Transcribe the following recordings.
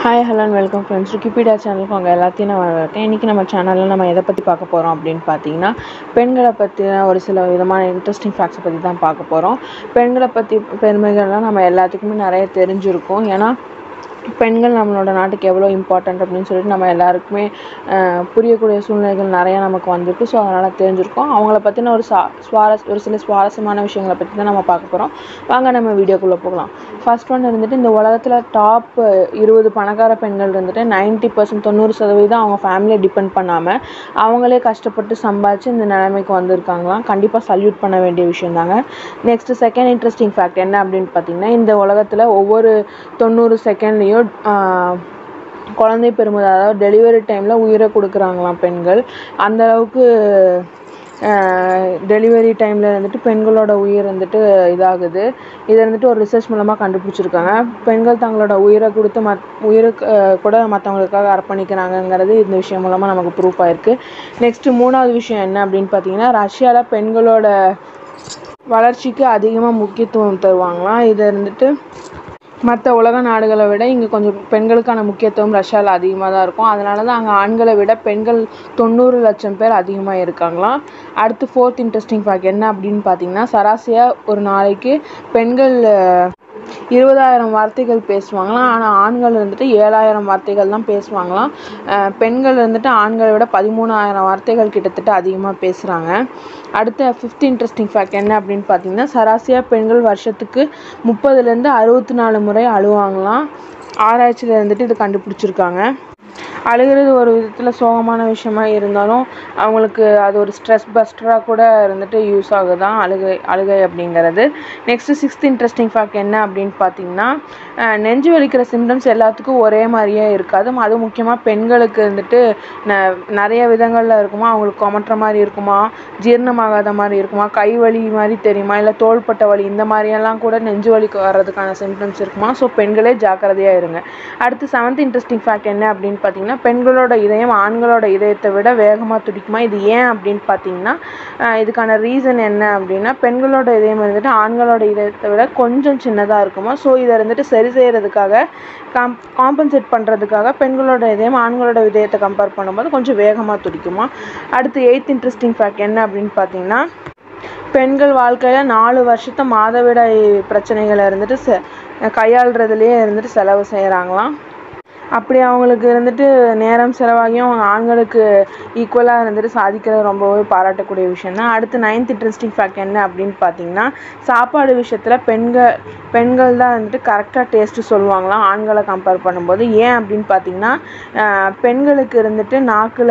hi hello and welcome friends ருக்கிபீடியா சேனலுக்கு உங்கள் எல்லாத்தையும் நான் வரவேற்கிறேன் இன்றைக்கி நம்ம சேனலில் நம்ம எதை பற்றி பார்க்க போகிறோம் அப்படின்னு பார்த்தீங்கன்னா பெண்களை பற்றின ஒரு சில விதமான இன்ட்ரெஸ்டிங் ஃபேக்ட்ஸை பற்றி தான் பார்க்க போகிறோம் பெண்களை பற்றி பெருமைகள்லாம் நம்ம எல்லாத்துக்குமே நிறைய தெரிஞ்சிருக்கும் ஏன்னா பெண்கள் நம்மளோட நாட்டுக்கு எவ்வளோ இம்பார்ட்டண்ட் அப்படின்னு சொல்லிட்டு நம்ம எல்லாருக்குமே அஹ், புரியக்கூடிய சூழ்நிலைகள் நிறையா நமக்கு வந்திருக்கு ஸோ அதனால் தெரிஞ்சிருக்கோம் அவங்கள பற்றின ஒரு சா சுவாரஸ் ஒரு சில சுவாரஸ்யமான விஷயங்களை பற்றி தான் நம்ம பார்க்க போகிறோம் வாங்க நம்ம வீடியோக்குள்ளே போகலாம் ஃபர்ஸ்ட் ஒன் இருந்துட்டு இந்த உலகத்தில் டாப் இருபது பணக்கார பெண்கள் இருந்துட்டு நைன்ட்டி பர்சன்ட் தொண்ணூறு சதவீதம் அவங்க ஃபேமிலியை டிபெண்ட் பண்ணாமல் அவங்களே கஷ்டப்பட்டு சம்பாதிச்சு இந்த நிலைமைக்கு வந்திருக்காங்களாம் கண்டிப்பாக சல்யூட் பண்ண வேண்டிய விஷயம் தாங்க நெக்ஸ்ட் செகண்ட் இன்ட்ரெஸ்டிங் ஃபேக்ட் என்ன அப்படின்னு பார்த்தீங்கன்னா இந்த உலகத்தில் ஒவ்வொரு தொண்ணூறு செகண்ட்லேயும் குழந்தை பெறும்போது அதாவது டெலிவரி டைமில் உயிரை கொடுக்குறாங்களாம் பெண்கள் அந்த அளவுக்கு டெலிவரி டைமில் வந்துட்டு பெண்களோட உயிர் வந்துட்டு இதாகுது இதை வந்துட்டு ஒரு ரிசர்ச் மூலமாக கண்டுபிடிச்சிருக்காங்க பெண்கள் தங்களோட உயிரை கொடுத்து மத் உயிருக்கு அஹ், கூட மற்றவங்களுக்காக அர்ப்பணிக்கிறாங்கங்கிறது இந்த விஷயம் மூலமாக நமக்கு ப்ரூஃப் ஆயிருக்கு நெக்ஸ்ட் மூணாவது விஷயம் என்ன அப்படின்னு பார்த்தீங்கன்னா ரஷ்யாவில் பெண்களோட வளர்ச்சிக்கு அதிகமாக முக்கியத்துவம் தருவாங்களாம் இதை இருந்துட்டு மற்ற உலக நாடுகளை விட இங்கே கொஞ்சம் பெண்களுக்கான முக்கியத்துவம் ரஷ்யாவில் அதிகமாக தான் இருக்கும் அதனால தான் அங்கே ஆண்களை விட பெண்கள் தொண்ணூறு லட்சம் பேர் அதிகமாக இருக்காங்களாம் அடுத்து ஃபோர்த் இன்ட்ரெஸ்டிங் ஃபேக்ட் என்ன அப்படின்னு பார்த்தீங்கன்னா சராசரியாக ஒரு நாளைக்கு பெண்கள் அஹ், இருபதாயிரம் வார்த்தைகள் பேசுவாங்களாம் ஆனால் ஆண்கள் வந்துட்டு ஏழாயிரம் வார்த்தைகள் தான் பேசுவாங்களாம் அஹ், பெண்கள் வந்துட்டு ஆண்களை விட பதிமூணாயிரம் வார்த்தைகள் கிட்டத்தட்ட அதிகமாக பேசுகிறாங்க அடுத்த ஃபிஃப்த் இன்ட்ரெஸ்டிங் ஃபேக்ட் என்ன அப்படின்னு பார்த்தீங்கன்னா சராசரியாக பெண்கள் வருஷத்துக்கு முப்பதுலேருந்து அறுபத்தி நாலு முறை அழுவாங்களாம் ஆராய்ச்சியில் இருந்துட்டு இது கண்டுபிடிச்சிருக்காங்க அழுகிறது ஒரு விதத்தில் சோகமான விஷயமா இருந்தாலும் அவங்களுக்கு அது ஒரு ஸ்ட்ரெஸ் பஸ்டராக கூட இருந்துட்டு யூஸ் ஆகுதான் அழுகை அழுகை அப்படிங்கிறது நெக்ஸ்ட் சிக்ஸ்த் இன்ட்ரெஸ்டிங் ஃபேக்ட் என்ன அப்படின்னு பார்த்தீங்கன்னா அஹ், நெஞ்சு வலிக்கிற சிம்டம்ஸ் எல்லாத்துக்கும் ஒரே மாதிரியே இருக்காது அது முக்கியமாக பெண்களுக்கு வந்துட்டு ந- நிறைய விதங்களில் இருக்குமா அவங்களுக்கு கொமட்டுற மாதிரி இருக்குமா ஜீரணமாகாத மாதிரி இருக்குமா கை வலி மாதிரி தெரியுமா இல்லை தோள்பட்ட வலி இந்த மாதிரியெல்லாம் கூட நெஞ்சு வலிக்கு வர்றதுக்கான சிம்டம்ஸ் இருக்குமா ஸோ பெண்களே ஜாக்கிரதையாக இருங்க அடுத்து செவன்த் இன்ட்ரெஸ்டிங் ஃபேக்ட் என்ன அப்படின்னு பார்த்தீங்கன்னா பெண்களோட இதயம் ஆண்களோட இதயத்தை விட வேகமாக துடிக்குமா இது ஏன் அப்படின்னு பார்த்தீங்கன்னா அஹ் இதுக்கான ரீசன் என்ன அப்படின்னா பெண்களோட இதயம் வந்துட்டு ஆண்களோட இதயத்தை விட கொஞ்சம் சின்னதாக இருக்குமா ஸோ இதை வந்துட்டு சரி செய்கிறதுக்காக காம் காம்பன்சேட் பண்ணுறதுக்காக பெண்களோட இதயம் ஆண்களோட இதயத்தை கம்பேர் பண்ணும்போது கொஞ்சம் வேகமாக துடிக்குமா அடுத்து எயித் இன்ட்ரெஸ்டிங் ஃபேக்ட் என்ன அப்படின்னு பார்த்தீங்கன்னா பெண்கள் வாழ்க்கையில் நாலு வருஷத்தை மாதவிடாய் பிரச்சனைகளை இருந்துட்டு செ கையாளுறதுலேயே இருந்துட்டு செலவு செய்கிறாங்களாம் அப்படி அவங்களுக்கு இருந்துட்டு நேரம் செலவாகியும் அவங்க ஆண்களுக்கு ஈக்குவலாக இருந்துட்டு சாதிக்கிறது ரொம்பவே பாராட்டக்கூடிய விஷயம் தான் அடுத்து நைன்த் இன்ட்ரெஸ்டிங் ஃபேக்ட் என்ன அப்படின்னு பார்த்தீங்கன்னா சாப்பாடு விஷயத்தில் பெண்கள் பெண்கள் தான் வந்துட்டு கரெக்டாக டேஸ்ட்டு சொல்லுவாங்களாம் ஆண்களை கம்பேர் பண்ணும்போது ஏன் அப்படின்னு பார்த்தீங்கன்னா ஆஹ் பெண்களுக்கு இருந்துட்டு நாக்கில்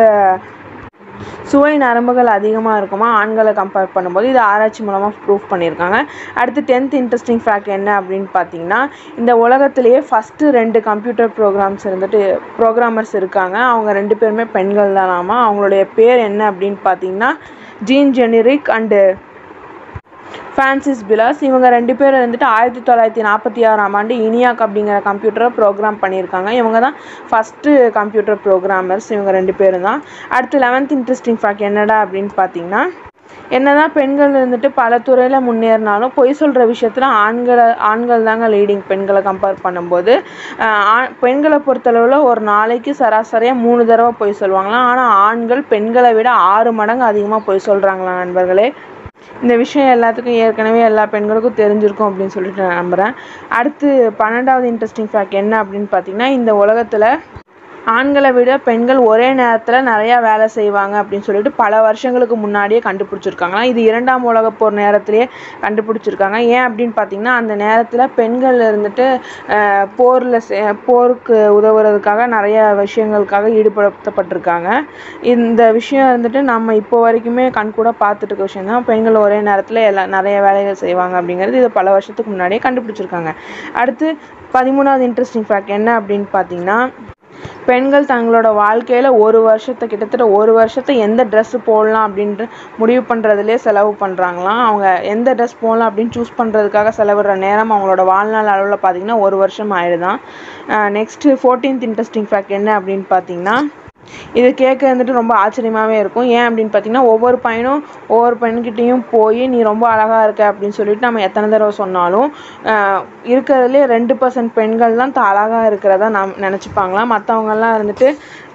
சுவை நரம்புகள் அதிகமாக இருக்குமா ஆண்களை கம்பேர் பண்ணும்போது இது ஆராய்ச்சி மூலமாக ப்ரூவ் பண்ணியிருக்காங்க அடுத்து டென்த் இன்ட்ரெஸ்டிங் ஃபேக்ட் என்ன அப்படின்னு பார்த்தீங்கன்னா இந்த உலகத்திலேயே ஃபஸ்ட்டு ரெண்டு கம்ப்யூட்டர் ப்ரோக்ராம்ஸ் இருந்துட்டு ப்ரோக்ராமர்ஸ் இருக்காங்க அவங்க ரெண்டு பேருமே பெண்கள் தானாமா அவங்களுடைய பேர் என்ன அப்படின்னு பார்த்தீங்கன்னா ஜீன் ஜெனரிக் அண்டு ஃப்ரான்சிஸ் பிலாஸ் இவங்க ரெண்டு பேர் வந்துட்டு ஆயிரத்தி தொள்ளாயிரத்தி நாற்பத்தி ஆறாம் ஆண்டு இனியாக் அப்படிங்கிற கம்ப்யூட்டரை ப்ரோக்ராம் பண்ணியிருக்காங்க இவங்க தான் ஃபஸ்ட்டு கம்ப்யூட்டர் ப்ரோக்ராமர்ஸ் இவங்க ரெண்டு பேரும் தான் அடுத்து லெவன்த் இன்ட்ரெஸ்டிங் ஃபேக்ட் என்னடா அப்படின்னு பார்த்தீங்கன்னா என்னதான் பெண்கள் இருந்துட்டு பல துறையில் முன்னேறினாலும் பொய் சொல்கிற விஷயத்தில் ஆண்களை ஆண்கள் தாங்க லீடிங் பெண்களை கம்பேர் பண்ணும்போது ஆஹ் ஆ- பெண்களை பொறுத்தளவில் ஒரு நாளைக்கு சராசரியாக மூணு தடவை பொய் சொல்லுவாங்களாம் ஆனால் ஆண்கள் பெண்களை விட ஆறு மடங்கு அதிகமாக பொய் சொல்கிறாங்களாம் நண்பர்களே இந்த விஷயம் எல்லாத்துக்கும் ஏற்கனவே எல்லா பெண்களுக்கும் தெரிஞ்சிருக்கும் அப்படின்னு சொல்லிட்டு நான் நம்புகிறேன் அடுத்து பன்னெண்டாவது இன்ட்ரெஸ்டிங் ஃபேக்ட் என்ன அப்படின்னு பார்த்தீங்கன்னா இந்த உலகத்தில் ஆண்களை விட பெண்கள் ஒரே நேரத்தில் நிறையா வேலை செய்வாங்க அப்படின்னு சொல்லிட்டு பல வருஷங்களுக்கு முன்னாடியே கண்டுபிடிச்சிருக்காங்களாம் இது இரண்டாம் உலகப் போர் நேரத்திலேயே கண்டுபிடிச்சிருக்காங்க ஏன் அப்படின்னு பார்த்தீங்கன்னா அந்த நேரத்தில் பெண்கள் இருந்துட்டு போரில் போருக்கு உதவுறதுக்காக நிறைய விஷயங்களுக்காக ஈடுபடுத்தப்பட்டிருக்காங்க இந்த விஷயம் வந்துட்டு நம்ம இப்போ வரைக்குமே கண்கூட பார்த்துட்டு இருக்க விஷயம் தான் பெண்கள் ஒரே நேரத்தில் எல்லா நிறைய வேலைகள் செய்வாங்க அப்படிங்கிறது இது பல வருஷத்துக்கு முன்னாடியே கண்டுபிடிச்சிருக்காங்க அடுத்து பதிமூணாவது இன்ட்ரெஸ்டிங் ஃபேக்ட் என்ன அப்படின்னு பார்த்தீங்கன்னா பெண்கள் தங்களோட வாழ்க்கையில் ஒரு வருஷத்தை கிட்டத்தட்ட ஒரு வருஷத்தை எந்த ட்ரெஸ் போடலாம் அப்படின்ட்டு முடிவு பண்ணுறதுலேயே செலவு பண்ணுறாங்களாம் அவங்க எந்த ட்ரெஸ் போடலாம் அப்படின்னு சூஸ் பண்ணுறதுக்காக செலவிடுற நேரம் அவங்களோட வாழ்நாள் அளவில் பார்த்தீங்கன்னா ஒரு வருஷம் ஆயிடுதான் நெக்ஸ்ட்டு ஃபோர்டீன்த் இன்ட்ரெஸ்டிங் ஃபேக்ட் என்ன அப்படின்னு பார்த்தீங்கன்னா இது கேட்க வந்துட்டு ரொம்ப ஆச்சரியமாகவே இருக்கும் ஏன் அப்படின்னு பார்த்தீங்கன்னா ஒவ்வொரு பையனும் ஒவ்வொரு பெண்கிட்டேயும் போய் நீ ரொம்ப அழகாக இருக்க அப்படின்னு சொல்லிட்டு நம்ம எத்தனை தடவை சொன்னாலும் ஆஹ் இருக்கிறதுலே ரெண்டு பர்சன்ட் பெண்கள் தான் தான் அழகாக இருக்கிறதா நாம் நினச்சிப்பாங்களாம் மற்றவங்கெல்லாம் இருந்துட்டு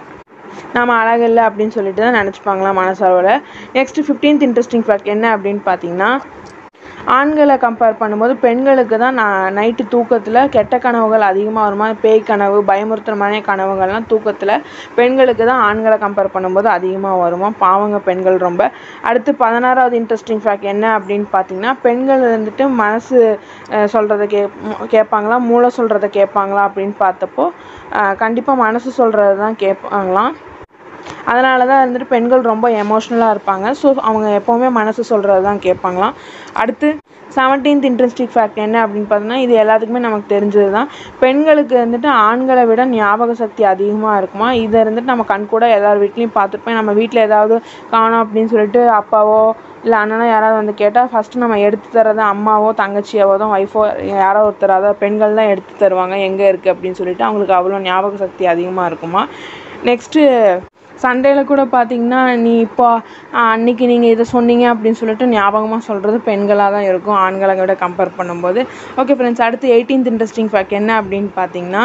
நம்ம அழகு இல்லை அப்படின்னு சொல்லிட்டு தான் நினச்சிப்பாங்களாம் மனசளவில் நெக்ஸ்ட் ஃபிஃப்டீன்த் இன்ட்ரெஸ்டிங் ஃபேக்ட் என்ன அப்படின்னு பார்த்தீங்கன்னா ஆண்களை கம்பேர் பண்ணும்போது பெண்களுக்கு தான் நான் நைட்டு தூக்கத்தில் கெட்ட கனவுகள் அதிகமாக வருமா பேய் கனவு பயமுறுத்துற மாதிரி கனவுகள்லாம் தூக்கத்தில் பெண்களுக்கு தான் ஆண்களை கம்பேர் பண்ணும்போது அதிகமாக வருமா பாவங்க பெண்கள் ரொம்ப அடுத்து பதினாறாவது இன்ட்ரெஸ்டிங் ஃபேக்ட் என்ன அப்படின்னு பார்த்தீங்கன்னா பெண்கள் வந்துட்டு மனசு அஹ், சொல்றத கே கேட்பாங்களா மூளை சொல்கிறத கேட்பாங்களா அப்படின்னு பார்த்தப்போ கண்டிப்பாக மனசு சொல்கிறது தான் கேட்பாங்களாம் அதனால தான் வந்துட்டு பெண்கள் ரொம்ப எமோஷ்னலாக இருப்பாங்க ஸோ அவங்க எப்போவுமே மனசு சொல்கிறது தான் கேட்பாங்களாம் அடுத்து செவன்டீன்த் இன்ட்ரெஸ்டிங் ஃபேக்ட் என்ன அப்படின்னு பார்த்தோன்னா இது எல்லாத்துக்குமே நமக்கு தெரிஞ்சது தான் பெண்களுக்கு வந்துட்டு ஆண்களை விட ஞாபக சக்தி அதிகமாக இருக்குமா இதை இருந்துட்டு நம்ம கண் கூட எல்லார் வீட்லேயும் பார்த்துருப்பேன் நம்ம வீட்டில் ஏதாவது காணோம் அப்படின்னு சொல்லிட்டு அப்பாவோ இல்லை அண்ணனோ யாராவது வந்து கேட்டால் ஃபஸ்ட்டு நம்ம எடுத்து தர்றது அம்மாவோ தங்கச்சியாவோ தான் ஒய்ஃபோ யாரோ ஒருத்தர் அதாவது பெண்கள் தான் எடுத்து தருவாங்க எங்கே இருக்குது அப்படின்னு சொல்லிட்டு அவங்களுக்கு அவ்வளோ ஞாபக சக்தி அதிகமாக இருக்குமா நெக்ஸ்ட்டு சண்டேல கூட பார்த்தீங்கன்னா நீ இப்போ ஆஹ், அன்னைக்கு நீங்கள் இதை சொன்னீங்க அப்படின்னு சொல்லிட்டு ஞாபகமாக சொல்கிறது பெண்களாக தான் இருக்கும் ஆண்களை விட கம்பேர் பண்ணும்போது ஓகே ஃப்ரெண்ட்ஸ் அடுத்து எயிட்டீன்த் இன்ட்ரெஸ்டிங் ஃபேக்ட் என்ன அப்படின்னு பார்த்தீங்கன்னா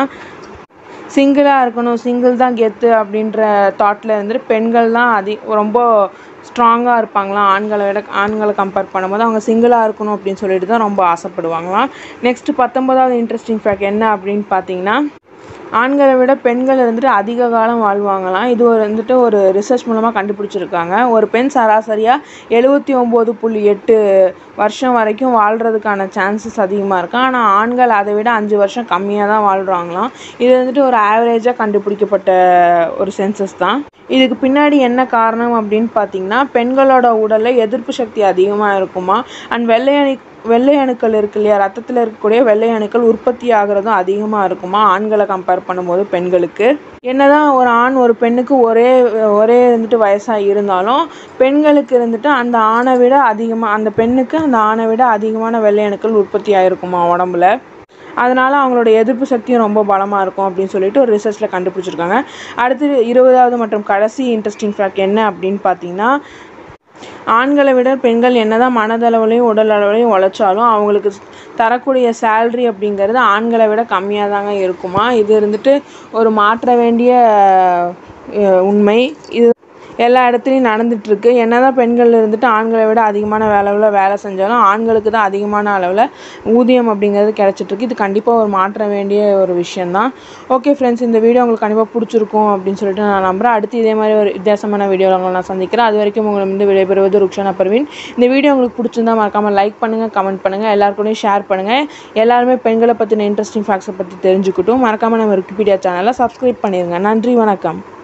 சிங்கிளாக இருக்கணும் சிங்கிள் தான் கெத்து அப்படின்ற தாட்டில் இருந்துட்டு பெண்கள் தான் அதி ரொம்ப ஸ்ட்ராங்காக இருப்பாங்களாம் ஆண்களை விட ஆண்களை கம்பேர் பண்ணும்போது அவங்க சிங்கிளாக இருக்கணும் அப்படின்னு சொல்லிட்டு தான் ரொம்ப ஆசைப்படுவாங்களாம் நெக்ஸ்ட் பத்தொன்பதாவது இன்ட்ரெஸ்டிங் ஃபேக்ட் என்ன அப்படின்னு பார்த்தீங்கன்னா ஆண்களை விட பெண்கள் இருந்துட்டு அதிக காலம் வாழ்வாங்களாம் இது ஒரு வந்துட்டு ஒரு ரிசர்ச் மூலமாக கண்டுபிடிச்சிருக்காங்க ஒரு பெண் சராசரியாக எழுபத்தி ஒம்பது புள்ளி எட்டு வருஷம் வரைக்கும் வாழ்கிறதுக்கான சான்சஸ் அதிகமாக இருக்கு ஆனால் ஆண்கள் அதை விட அஞ்சு வருஷம் கம்மியாக தான் வாழ்கிறாங்களாம் இது வந்துட்டு ஒரு ஆவரேஜாக கண்டுபிடிக்கப்பட்ட ஒரு சென்சஸ் தான் இதுக்கு பின்னாடி என்ன காரணம் அப்படின்னு பார்த்தீங்கன்னா பெண்களோட உடலில் எதிர்ப்பு சக்தி அதிகமாக இருக்குமா அண்ட் வெள்ளை அணு வெள்ளை அணுக்கள் இருக்கு இல்லையா ரத்தத்தில் இருக்கக்கூடிய வெள்ளை அணுக்கள் உற்பத்தி ஆகுறதும் அதிகமாக இருக்குமா ஆண்களை கம்பேர் பண்ணும்போது பெண்களுக்கு என்னதான் ஒரு ஆண் ஒரு பெண்ணுக்கு ஒரே ஒரே வந்துட்டு வயசாக இருந்தாலும் பெண்களுக்கு இருந்துட்டு அந்த ஆணை விட அதிகமாக அந்த பெண்ணுக்கு அந்த ஆணை விட அதிகமான வெள்ளை அணுக்கள் உற்பத்தி ஆகிருக்குமா உடம்புல அதனால அவங்களோட எதிர்ப்பு சக்தியும் ரொம்ப பலமாக இருக்கும் அப்படின்னு சொல்லிட்டு ஒரு ரிசர்ச்சில் கண்டுபிடிச்சிருக்காங்க அடுத்து இருபதாவது மற்றும் கடைசி இன்ட்ரெஸ்டிங் ஃபேக்ட் என்ன அப்படின்னு பார்த்தீங்கன்னா ஆண்களை விட பெண்கள் என்னதான் மனதளவுலையும் உடல் அளவுலையும் உழைச்சாலும் அவங்களுக்கு தரக்கூடிய சேல்ரி அப்படிங்கிறது ஆண்களை விட கம்மியாக தாங்க இருக்குமா இது இருந்துட்டு ஒரு மாற்ற வேண்டிய அஹ், உண்மை இது எல்லா இடத்துலையும் நடந்துட்டு இருக்கு என்னதான் பெண்கள் இருந்துட்டு ஆண்களை விட அதிகமான அளவில் வேலை செஞ்சாலும் ஆண்களுக்கு தான் அதிகமான அளவில் ஊதியம் அப்படிங்கிறது கிடைச்சிட்டு இருக்கு இது கண்டிப்பாக ஒரு மாற்ற வேண்டிய ஒரு விஷயம்தான் ஓகே ஃப்ரெண்ட்ஸ் இந்த வீடியோ உங்களுக்கு கண்டிப்பாக பிடிச்சிருக்கும் அப்படின்னு சொல்லிட்டு நான் நம்புறேன் அடுத்து இதே மாதிரி ஒரு வித்தியாசமான வீடியோவில் உங்களை நான் சந்திக்கிறேன் அது வரைக்கும் உங்களை வந்து விடைபெறுவது ருக்ஷனா பர்வீன் இந்த வீடியோ உங்களுக்கு பிடிச்சிருந்தா மறக்காமல் லைக் பண்ணுங்கள் கமெண்ட் பண்ணுங்கள் எல்லாருக்கூடயும் ஷேர் பண்ணுங்கள் எல்லாருமே பெண்களை பற்றின இன்ட்ரெஸ்டிங் ஃபேக்ட்ஸை பற்றி தெரிஞ்சுக்கிட்டும் மறக்காமல் நம்ம விக்கிபீடியா சேனலை சப்ஸ்கிரைப் பண்ணிடுங்க நன்றி வணக்கம்